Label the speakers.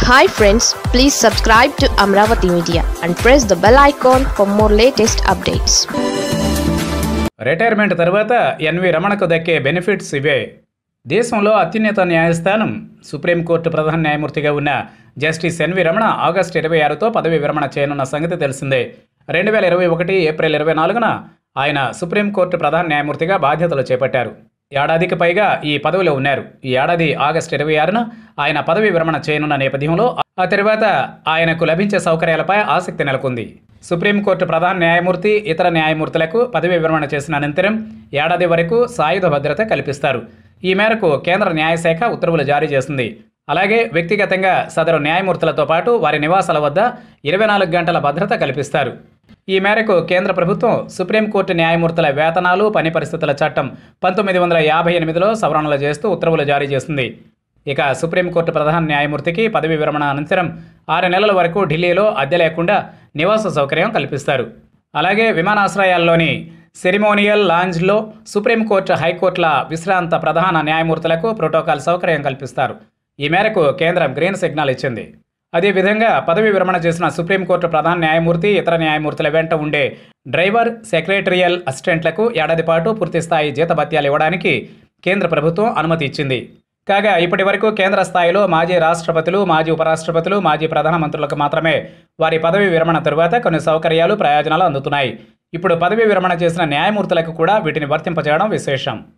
Speaker 1: hi friends please subscribe to Amaravati Media and press the bell icon for more latest updates
Speaker 2: retirement తర్వాత N V రమణకు దక్కే benefits ఇవే దేశంలో అత్యున్నత న్యాయస్థానం సుప్రీంకోర్టు ప్రధాన న్యాయమూర్తిగా ఉన్న జస్టిస్ ఎన్వి రమణ ఆగస్టు ఇరవై ఆరుతో పదవి విరమణ చేయనున్న సంగతి తెలిసిందే రెండు వేల ఇరవై ఒకటి ఏప్రిల్ ఇరవై నాలుగున ఆయన సుప్రీంకోర్టు ప్రధాన న్యాయమూర్తిగా బాధ్యతలు చేపట్టారు ఏడాదికి పైగా ఈ పదవిలో ఉన్నారు ఈ ఏడాది ఆగస్టు ఇరవై ఆరున ఆయన పదవి విరమణ చేయనున్న నేపథ్యంలో ఆ తర్వాత ఆయనకు లభించే సౌకర్యాలపై ఆసక్తి నెలకొంది సుప్రీంకోర్టు ప్రధాన న్యాయమూర్తి ఇతర న్యాయమూర్తులకు పదవి విరమణ చేసిన అనంతరం ఏడాది వరకు సాయుధ భద్రత కల్పిస్తారు ఈ మేరకు కేంద్ర న్యాయశాఖ ఉత్తర్వులు జారీ చేసింది అలాగే వ్యక్తిగతంగా సదరు న్యాయమూర్తులతో పాటు వారి నివాసాల వద్ద ఇరవై నాలుగు గంటల భద్రత కల్పిస్తారు ఈ మేరకు కేంద్ర ప్రభుత్వం సుప్రీంకోర్టు న్యాయమూర్తుల వేతనాలు పని పరిస్థితుల చట్టం పంతొమ్మిది వందల యాభై ఎనిమిదిలో సవరణలు చేస్తూ ఉత్తర్వులు జారీ చేసింది ఇక సుప్రీంకోర్టు ప్రధాన న్యాయమూర్తికి పదవి విరమణ అనంతరం ఆరు నెలల వరకు ఢిల్లీలో అద్దె లేకుండా నివాస సౌకర్యం కల్పిస్తారు అలాగే విమానాశ్రయాల్లోని సెరిమోనియల్ లాంజ్లో సుప్రీంకోర్టు హైకోర్టుల విశ్రాంత ప్రధాన న్యాయమూర్తులకు ప్రోటోకాల్ సౌకర్యం కల్పిస్తారు ఈ మేరకు కేంద్రం గ్రీన్ సిగ్నల్ ఇచ్చింది అదేవిధంగా పదవి విరమణ చేసిన సుప్రీంకోర్టు ప్రధాన న్యాయమూర్తి ఇతర న్యాయమూర్తుల వెంట ఉండే డ్రైవర్ సెక్రటరియల్ అసిస్టెంట్లకు ఏడాది పాటు పూర్తిస్థాయి జీతభత్యాలు ఇవ్వడానికి కేంద్ర ప్రభుత్వం అనుమతి ఇచ్చింది కాగా ఇప్పటి వరకు కేంద్ర స్థాయిలో మాజీ రాష్ట్రపతులు మాజీ ఉపరాష్ట్రపతులు మాజీ ప్రధానమంత్రులకు మాత్రమే వారి పదవి విరమణ తరువాత కొన్ని సౌకర్యాలు ప్రయోజనాలు అందుతున్నాయి ఇప్పుడు పదవి విరమణ చేసిన న్యాయమూర్తులకు కూడా వీటిని వర్తింపజేయడం విశేషం